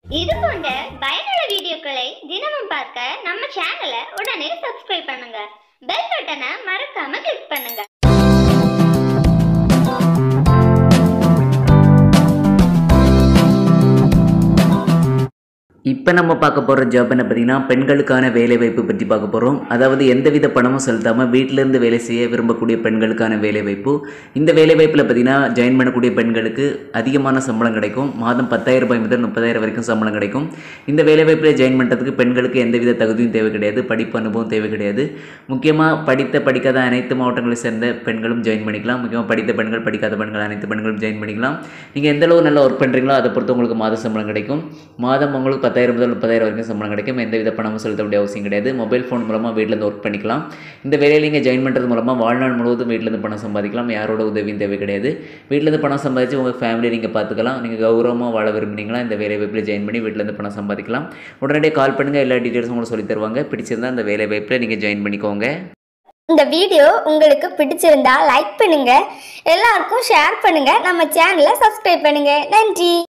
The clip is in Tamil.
இது போன்ற பயனுள்ள வீடியோக்களை தினமும் பார்க்க நம்ம சேனலை உடனே சப்ஸ்கிரைப் பண்ணுங்க பெல் பட்டனை மறக்காம கிளிக் பண்ணுங்க இப்போ நம்ம பார்க்க போகிற ஜாப் என்ன பார்த்தீங்கன்னா பெண்களுக்கான வேலைவாய்ப்பு பற்றி பார்க்க போகிறோம் அதாவது எந்தவித பணமும் செலுத்தாமல் வீட்டிலேருந்து வேலை செய்ய விரும்பக்கூடிய பெண்களுக்கான வேலைவாய்ப்பு இந்த வேலைவாய்ப்பில் பார்த்தீங்கன்னா ஜாயின் பண்ணக்கூடிய பெண்களுக்கு அதிகமான சம்பளம் கிடைக்கும் மாதம் பத்தாயிரம் ரூபாய் முதல் முப்பதாயிரம் வரைக்கும் சம்பளம் கிடைக்கும் இந்த வேலைவாய்ப்பில் ஜாயின் பண்ணுறதுக்கு பெண்களுக்கு எந்தவித தகுதியும் தேவை கிடையாது படிப்பு அனுபவம் தேவை கிடையாது முக்கியமாக படித்த படிக்காத அனைத்து மாவட்டங்களை சேர்ந்த பெண்களும் ஜாயின் பண்ணிக்கலாம் முக்கியமாக படித்த பெண்கள் படிக்காத பெண்கள் அனைத்து பெண்களும் ஜாயின் பண்ணிக்கலாம் நீங்கள் எந்த அளவு நல்லா ஒர்க் பண்ணுறீங்களோ அதை பொறுத்து உங்களுக்கு மாத சம்பளம் கிடைக்கும் மாதம் உங்களுக்கு பத்தாயிரம் முதல் முப்பதாயிரம் வரைக்கும் சம்பளம் கிடைக்கும் எந்த வித பணமும் செலுத்த வேண்டிய அவசியம் கிடையாது மொபைல் ஃபோன் மூலமாக வீட்டிலேருந்து ஒர்க் பண்ணிக்கலாம் இந்த வேலையில் நீங்கள் ஜாயின் பண்ணுறது மூலமாக வாழ்நாள் முழுவதும் வீட்டிலேருந்து பணம் சம்பாதிக்கலாம் யாரோட உதவியும் தேவை கிடையாது வீட்டிலேருந்து பணம் சம்பாதிச்சு உங்கள் ஃபேமிலி நீங்கள் பார்த்துக்கலாம் நீங்கள் கௌரவமாக வாழ விரும்புனீங்களா இந்த வேலை வாய்ப்பில் ஜாயின் பண்ணி வீட்டிலேருந்து பணம் சம்பாதிக்கலாம் உடனடியாக கால் பண்ணுங்கள் எல்லா டீட்டெயில்ஸும் உங்களுக்கு சொல்லித் தருவாங்க பிடிச்சிருந்தா அந்த வேலை வாய்ப்பில் நீங்கள் ஜாயின் பண்ணிக்கோங்க இந்த வீடியோ உங்களுக்கு பிடிச்சிருந்தா லைக் பண்ணுங்க எல்லாருக்கும் ஷேர் பண்ணுங்க நம்ம சேனலை சப்ஸ்கிரைப் பண்ணுங்க நன்றி